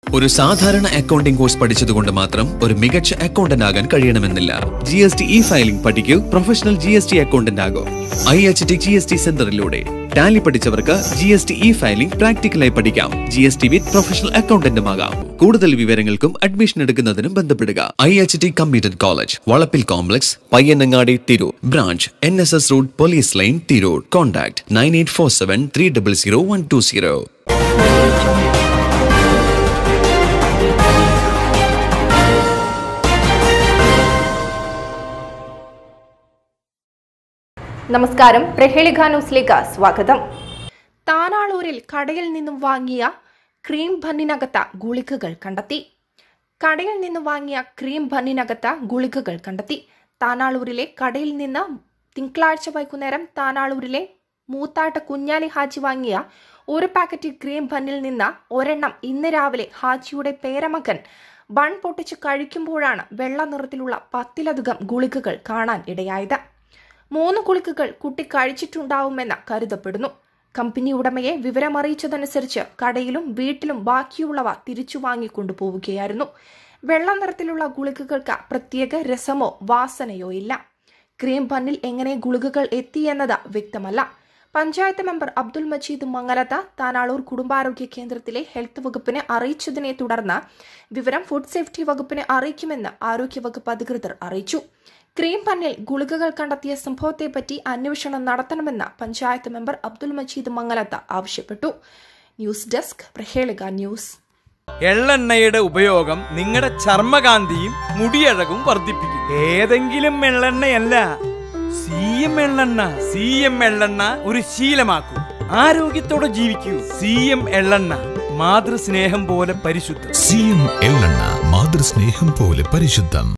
ഒരു സാധാരണ accounting course പഠിച്ചതുകൊണ്ട് മാത്രം ഒരു മികച്ച അക്കൗണ്ടന്റ് ആകാൻ കഴിയണമെന്നില്ല G S T e filing പഠിക്കൂ professional G S T accountant ആകൂ I H T G S T സെന്ററിലൂടെ ടാലി പഠിച്ചവർക്ക് G S T e filing പ്രാക്ടിക്കലായി പഠിക്കാം G S T with professional അക്കൗണ്ടന്റുമാകാം കൂടുതൽ വിവരങ്ങൾക്കും അഡ്മിഷൻ എടുക്കുന്നതിനും ബന്ധപ്പെടുക I H T computer college Valappil complex Payyanangadi Tirur branch N S S road police line Tirur contact nine eight four seven three double zero one two zero നമസ്കാരം പ്രഹേളിക ന്യൂസിലേക്ക് സ്വാഗതം താനാളൂരിൽ കടയിൽ നിന്നും വാങ്ങിയ ക്രീം ബണ്ണിനകത്ത ഗുളികകൾ കണ്ടെത്തി കടയിൽ നിന്ന് വാങ്ങിയ ക്രീം ബണ്ണിനകത്ത ഗുളികകൾ കണ്ടെത്തി താനാളൂരിലെ കടയിൽ നിന്ന് തിങ്കളാഴ്ച വൈകുന്നേരം താനാളൂരിലെ മൂത്താട്ട കുഞ്ഞാലി ഹാജി വാങ്ങിയ ഒരു പാക്കറ്റ് ക്രീം ബണ്ണിൽ നിന്ന് ഒരെണ്ണം ഇന്ന് രാവിലെ ഹാജിയുടെ പേരമകൻ ബൺ പൊട്ടിച്ച് കഴിക്കുമ്പോഴാണ് വെള്ള നിറത്തിലുള്ള പത്തിലധികം ഗുളികകൾ കാണാൻ ഇടയായത് മൂന്ന് ഗുളികകൾ കുട്ടി കഴിച്ചിട്ടുണ്ടാവുമെന്ന് കരുതപ്പെടുന്നു കമ്പനി ഉടമയെ വിവരമറിയിച്ചതനുസരിച്ച് കടയിലും വീട്ടിലും ബാക്കിയുള്ളവ തിരിച്ചു വാങ്ങിക്കൊണ്ടുപോവുകയായിരുന്നു വെള്ള നിറത്തിലുള്ള ഗുളികകൾക്ക് പ്രത്യേക രസമോ വാസനയോ ഇല്ല ക്രീം ബണ്ണിൽ എങ്ങനെ ഗുളികകൾ എത്തിയെന്നത് വ്യക്തമല്ല പഞ്ചായത്ത് മെമ്പർ അബ്ദുൽ മജീദ് മംഗലത്ത് താനാളൂർ കുടുംബാരോഗ്യ കേന്ദ്രത്തിലെ ഹെൽത്ത് വകുപ്പിനെ അറിയിച്ചതിനെ തുടർന്ന് വിവരം ഫുഡ് സേഫ്റ്റി വകുപ്പിനെ അറിയിക്കുമെന്ന് ആരോഗ്യവകുപ്പ് അധികൃതർ അറിയിച്ചു ക്രീം പന്നിൽ ഗുളികകൾ കണ്ടെത്തിയ സംഭവത്തെപ്പറ്റി അന്വേഷണം നടത്തണമെന്ന് പഞ്ചായത്ത് മെമ്പർ അബ്ദുൽ മജീദ് മംഗലത്ത് ആവശ്യപ്പെട്ടു ന്യൂസ് ഡെസ്ക് പ്രഹേളിക ന്യൂസ് എള്ളെണ്ണയുടെ ഉപയോഗം നിങ്ങളുടെ ചർമ്മകാന്തിയും മുടിയഴകും വർദ്ധിപ്പിക്കും ഏതെങ്കിലും എള്ളെണ്ണയല്ല സി എം എള്ളെണ്ണ സി എം എള്ളെണ്ണ ഒരു ശീലമാക്കൂ ആരോഗ്യത്തോടെ ജീവിക്കൂ സി എം എള്ളെണ്ണ മാതൃസ്നേഹം പോലെ പരിശുദ്ധം സി എം എള്ളെണ്ണ മാതൃസ്നേഹം പോലെ പരിശുദ്ധം